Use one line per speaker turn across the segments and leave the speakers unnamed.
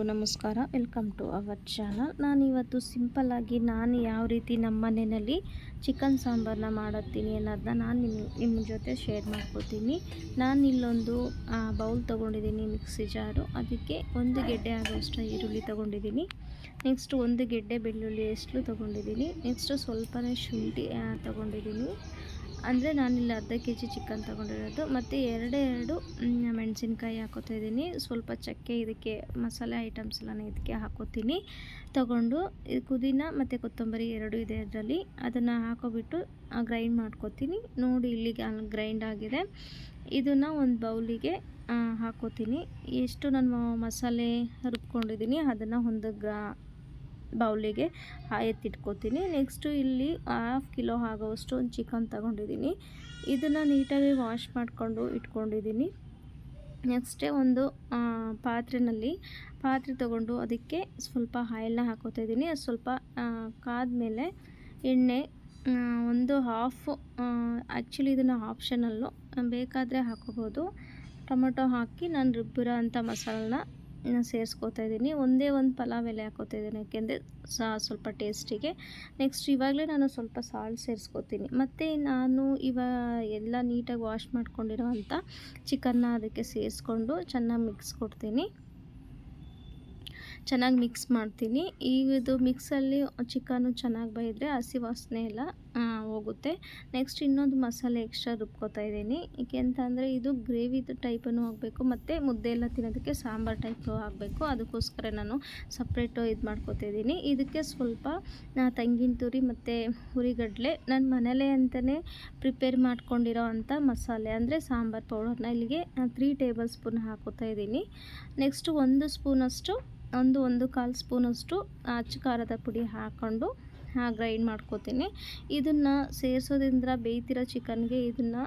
ನಮಸ್ಕಾರ welcome to our channel ನಾನಿವತ್ತು ಸಿಂಪಲ್ಲಾಗಿ ನಾನು ಯಾವ ರೀತಿ ನಮ್ಮ ಮನೆಯಲ್ಲಿ ಚಿಕನ್ ಸಾಂಬಾರನ್ನ ಮಾಡುತ್ತೀನಿ ಅನ್ನೋದನ್ನ ನಾನು ನಿಮ್ಮ ನಿಮ್ಮ ಜೊತೆ ಶೇರ್ ಮಾಡ್ಕೋತೀನಿ ನಾನು ಇಲ್ಲೊಂದು ಬೌಲ್ ತೊಗೊಂಡಿದ್ದೀನಿ ಮಿಕ್ಸಿ ಜಾರು ಅದಕ್ಕೆ ಒಂದು ಗೆಡ್ಡೆ ಆಗೋಷ್ಟು ಈರುಳ್ಳಿ ತೊಗೊಂಡಿದ್ದೀನಿ ನೆಕ್ಸ್ಟ್ ಒಂದು ಗೆಡ್ಡೆ ಬೆಳ್ಳುಳ್ಳಿ ಎಷ್ಟು ತೊಗೊಂಡಿದ್ದೀನಿ ನೆಕ್ಸ್ಟು ಸ್ವಲ್ಪನೇ ಶುಂಠಿ ತೊಗೊಂಡಿದ್ದೀನಿ ಅಂದರೆ ನಾನಿಲ್ಲಿ ಅರ್ಧ ಕೆ ಜಿ ಚಿಕನ್ ತೊಗೊಂಡಿರೋದು ಮತ್ತು ಎರಡೇ ಎರಡು ಮೆಣಸಿನ್ಕಾಯಿ ಹಾಕೋತಾ ಇದ್ದೀನಿ ಸ್ವಲ್ಪ ಚಕ್ಕೆ ಇದಕ್ಕೆ ಮಸಾಲೆ ಐಟಮ್ಸ್ ಎಲ್ಲ ಇದಕ್ಕೆ ಹಾಕೋತೀನಿ ತಗೊಂಡು ಇದು ಪುದೀನ ಮತ್ತು ಕೊತ್ತಂಬರಿ ಎರಡು ಇದೆ ಇದರಲ್ಲಿ ಅದನ್ನು ಹಾಕೋಬಿಟ್ಟು ಗ್ರೈಂಡ್ ಮಾಡ್ಕೋತೀನಿ ನೋಡಿ ಇಲ್ಲಿಗೆ ಗ್ರೈಂಡ್ ಆಗಿದೆ ಇದನ್ನು ಒಂದು ಬೌಲಿಗೆ ಹಾಕೋತೀನಿ ಎಷ್ಟು ನಾನು ಮಸಾಲೆ ರುಬ್ಕೊಂಡಿದ್ದೀನಿ ಅದನ್ನು ಒಂದು ಗ್ರಾ ಬೌಲಿಗೆ ಎತ್ತಿಟ್ಕೋತೀನಿ ನೆಕ್ಸ್ಟು ಇಲ್ಲಿ ಹಾಫ್ ಕಿಲೋ ಆಗೋವಷ್ಟು ಒಂದು ಚಿಕನ್ ತಗೊಂಡಿದ್ದೀನಿ ಇದನ್ನು ನೀಟಾಗಿ ವಾಶ್ ಮಾಡಿಕೊಂಡು ಇಟ್ಕೊಂಡಿದ್ದೀನಿ ನೆಕ್ಸ್ಟೇ ಒಂದು ಪಾತ್ರೆಯಲ್ಲಿ ಪಾತ್ರೆ ತಗೊಂಡು ಅದಕ್ಕೆ ಸ್ವಲ್ಪ ಆಯಿಲ್ನ ಹಾಕೋತಾ ಇದ್ದೀನಿ ಅದು ಸ್ವಲ್ಪ ಕಾದ್ಮೇಲೆ ಎಣ್ಣೆ ಒಂದು ಹಾಫ್ ಆ್ಯಕ್ಚುಲಿ ಇದನ್ನು ಆಪ್ಷನಲ್ಲು ಬೇಕಾದರೆ ಹಾಕೋಬೋದು ಟೊಮೊಟೊ ಹಾಕಿ ನಾನು ರುಬ್ಬಿರೋ ಅಂಥ ಮಸಾಲನ್ನ ಸೇರಿಸ್ಕೋತಾ ಇದ್ದೀನಿ ಒಂದೇ ಒಂದು ಪಲಾವ್ ಎಲೆ ಹಾಕೋತಾ ಇದ್ದೀನಿ ಯಾಕೆಂದರೆ ಸ್ವಲ್ಪ ಟೇಸ್ಟಿಗೆ ನೆಕ್ಸ್ಟ್ ಇವಾಗಲೇ ನಾನು ಸ್ವಲ್ಪ ಸಾಲ್ಟ್ ಸೇರಿಸ್ಕೋತೀನಿ ಮತ್ತು ನಾನು ಇವಾಗ ಎಲ್ಲ ನೀಟಾಗಿ ವಾಶ್ ಮಾಡ್ಕೊಂಡಿರೋ ಅಂಥ ಚಿಕನ್ನ ಅದಕ್ಕೆ ಸೇರಿಸ್ಕೊಂಡು ಚೆನ್ನಾಗಿ ಮಿಕ್ಸ್ ಕೊಡ್ತೀನಿ ಚೆನ್ನಾಗಿ ಮಿಕ್ಸ್ ಮಾಡ್ತೀನಿ ಈಗ ಇದು ಮಿಕ್ಸಲ್ಲಿ ಚಿಕನ್ನು ಚೆನ್ನಾಗಿ ಬೈದರೆ ಹಸಿ ವಾಸನೆ ಎಲ್ಲ ಹೋಗುತ್ತೆ ನೆಕ್ಸ್ಟ್ ಇನ್ನೊಂದು ಮಸಾಲೆ ಎಕ್ಸ್ಟ್ರಾ ರುಬ್ಕೋತಾ ಇದ್ದೀನಿ ಏಕೆ ಅಂತಂದರೆ ಇದು ಗ್ರೇವಿದು ಟೈಪನ್ನು ಆಗಬೇಕು ಮತ್ತು ಮುದ್ದೆ ಎಲ್ಲ ತಿನ್ನೋದಕ್ಕೆ ಸಾಂಬಾರು ಟೈಪು ಆಗಬೇಕು ಅದಕ್ಕೋಸ್ಕರ ನಾನು ಸಪ್ರೇಟು ಇದು ಮಾಡ್ಕೋತಾ ಇದ್ದೀನಿ ಇದಕ್ಕೆ ಸ್ವಲ್ಪ ತೆಂಗಿನ ತುರಿ ಮತ್ತು ಹುರಿಗಡಲೆ ನನ್ನ ಮನೇಲೇ ಅಂತಲೇ ಪ್ರಿಪೇರ್ ಮಾಡ್ಕೊಂಡಿರೋ ಅಂಥ ಮಸಾಲೆ ಅಂದರೆ ಸಾಂಬಾರು ಪೌಡರ್ನ ಇಲ್ಲಿಗೆ ತ್ರೀ ಟೇಬಲ್ ಸ್ಪೂನ್ ಹಾಕೋತಾ ಇದ್ದೀನಿ ನೆಕ್ಸ್ಟು ಒಂದು ಸ್ಪೂನಷ್ಟು ಒಂದು ಒಂದು ಕಾಲು ಸ್ಪೂನಷ್ಟು ಅಚ್ಚ ಖಾರದ ಪುಡಿ ಹಾಕ್ಕೊಂಡು ಗ್ರೈಂಡ್ ಮಾಡ್ಕೋತೀನಿ ಇದನ್ನು ಸೇರಿಸೋದ್ರಿಂದ ಬೇಯ್ತಿರೋ ಚಿಕನ್ಗೆ ಇದನ್ನು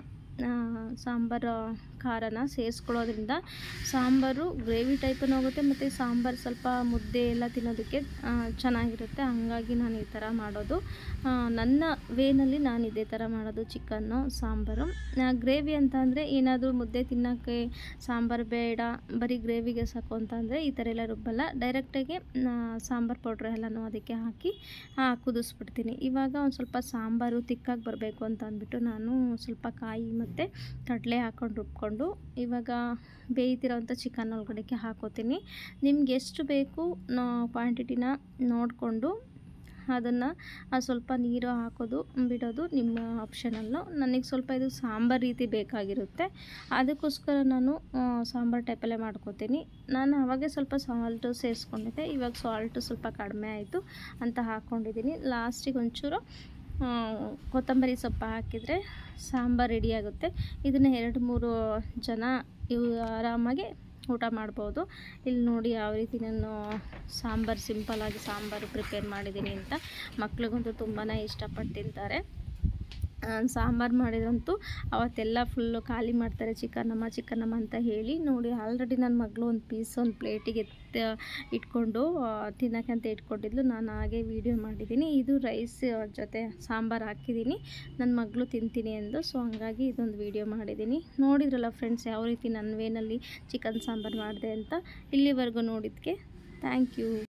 ಸಾಂಬಾರು ಖಾರನ ಸೇರಿಸ್ಕೊಳ್ಳೋದ್ರಿಂದ ಸಾಂಬಾರು ಗ್ರೇವಿ ಟೈಪನ್ನು ಹೋಗುತ್ತೆ ಮತ್ತು ಸಾಂಬಾರು ಸ್ವಲ್ಪ ಮುದ್ದೆ ಎಲ್ಲ ತಿನ್ನೋದಕ್ಕೆ ಚೆನ್ನಾಗಿರುತ್ತೆ ಹಾಗಾಗಿ ನಾನು ಈ ಥರ ಮಾಡೋದು ನನ್ನ ವೇನಲ್ಲಿ ನಾನು ಇದೇ ಥರ ಮಾಡೋದು ಚಿಕನ್ನು ಸಾಂಬಾರು ಗ್ರೇವಿ ಅಂತ ಅಂದರೆ ಏನಾದರೂ ಮುದ್ದೆ ತಿನ್ನೋಕ್ಕೆ ಸಾಂಬಾರು ಬೇಡ ಬರೀ ಗ್ರೇವಿಗೆ ಸಾಕು ಅಂತಂದರೆ ಈ ಥರ ಎಲ್ಲ ರುಬ್ಬಲ್ಲ ಡೈರೆಕ್ಟಾಗಿ ಸಾಂಬಾರು ಪೌಡ್ರ್ ಎಲ್ಲನೂ ಅದಕ್ಕೆ ಹಾಕಿ ಕುದಿಸ್ಬಿಡ್ತೀನಿ ಇವಾಗ ಒಂದು ಸ್ವಲ್ಪ ಸಾಂಬಾರು ತಿಕ್ಕಾಗಿ ಬರಬೇಕು ಅಂತ ಅಂದ್ಬಿಟ್ಟು ನಾನು ಸ್ವಲ್ಪ ಕಾಯಿ ಮತ್ತು ಕಡಲೆ ಹಾಕ್ಕೊಂಡು ರುಬ್ಕೊಂಡು ಇವಾಗ ಬೇಯ್ತಿರೋಂಥ ಚಿಕನ್ ಒಳಗಡೆಗೆ ಹಾಕೋತೀನಿ ನಿಮ್ಗೆ ಎಷ್ಟು ಬೇಕು ಕ್ವಾಂಟಿಟಿನ ನೋಡಿಕೊಂಡು ಅದನ್ನು ಸ್ವಲ್ಪ ನೀರು ಹಾಕೋದು ಬಿಡೋದು ನಿಮ್ಮ ಆಪ್ಷನಲ್ಲು ನನಗೆ ಸ್ವಲ್ಪ ಇದು ಸಾಂಬಾರು ರೀತಿ ಬೇಕಾಗಿರುತ್ತೆ ಅದಕ್ಕೋಸ್ಕರ ನಾನು ಸಾಂಬಾರು ಟೈಪಲ್ಲೇ ಮಾಡ್ಕೋತೀನಿ ನಾನು ಅವಾಗೆ ಸ್ವಲ್ಪ ಸಾಲ್ಟು ಸೇರಿಸ್ಕೊಂಡಿದ್ದೆ ಇವಾಗ ಸಾಲ್ಟು ಸ್ವಲ್ಪ ಕಡಿಮೆ ಆಯಿತು ಅಂತ ಹಾಕ್ಕೊಂಡಿದ್ದೀನಿ ಲಾಸ್ಟಿಗೆ ಒಂಚೂರು ಕೊತ್ತಂಬರಿ ಸೊಪ್ಪು ಹಾಕಿದರೆ ಸಾಂಬಾರು ರೆಡಿಯಾಗುತ್ತೆ ಇದನ್ನು ಎರಡು ಮೂರು ಜನ ಇವು ಆರಾಮಾಗಿ ಊಟ ಮಾಡ್ಬೋದು ಇಲ್ಲಿ ನೋಡಿ ಯಾವ ರೀತಿ ನಾನು ಸಾಂಬಾರು ಸಿಂಪಲ್ಲಾಗಿ ಸಾಂಬಾರು ಪ್ರಿಪೇರ್ ಮಾಡಿದ್ದೀನಿ ಅಂತ ಮಕ್ಳಿಗಂತೂ ತುಂಬಾ ಇಷ್ಟಪಟ್ಟು ತಿಂತಾರೆ ಸಾಂಬಾರು ಮಾಡಿದ್ರಂತೂ ಅವತ್ತೆಲ್ಲ ಫುಲ್ಲು ಖಾಲಿ ಮಾಡ್ತಾರೆ ಚಿಕನಮ್ಮ ಚಿಕನಮ್ಮ ಅಂತ ಹೇಳಿ ನೋಡಿ ಆಲ್ರೆಡಿ ನನ್ನ ಮಗಳು ಒಂದು ಪೀಸ್ ಒಂದು ಪ್ಲೇಟಿಗೆ ಇಟ್ಕೊಂಡು ತಿನ್ನೋಕ್ಕಂತ ಇಟ್ಕೊಂಡಿದ್ಲು ನಾನು ಹಾಗೆ ವೀಡಿಯೋ ಮಾಡಿದ್ದೀನಿ ಇದು ರೈಸ್ ಜೊತೆ ಸಾಂಬಾರು ಹಾಕಿದ್ದೀನಿ ನನ್ನ ಮಗಳು ತಿಂತೀನಿ ಎಂದು ಸೊ ಹಂಗಾಗಿ ಇದೊಂದು ವೀಡಿಯೋ ಮಾಡಿದ್ದೀನಿ ನೋಡಿದ್ರಲ್ಲ ಫ್ರೆಂಡ್ಸ್ ಯಾವ ರೀತಿ ನನ್ನ ವೇನಲ್ಲಿ ಚಿಕನ್ ಸಾಂಬಾರು ಮಾಡಿದೆ ಅಂತ ಇಲ್ಲಿವರೆಗೂ ನೋಡಿದ್ದಕ್ಕೆ ಥ್ಯಾಂಕ್ ಯು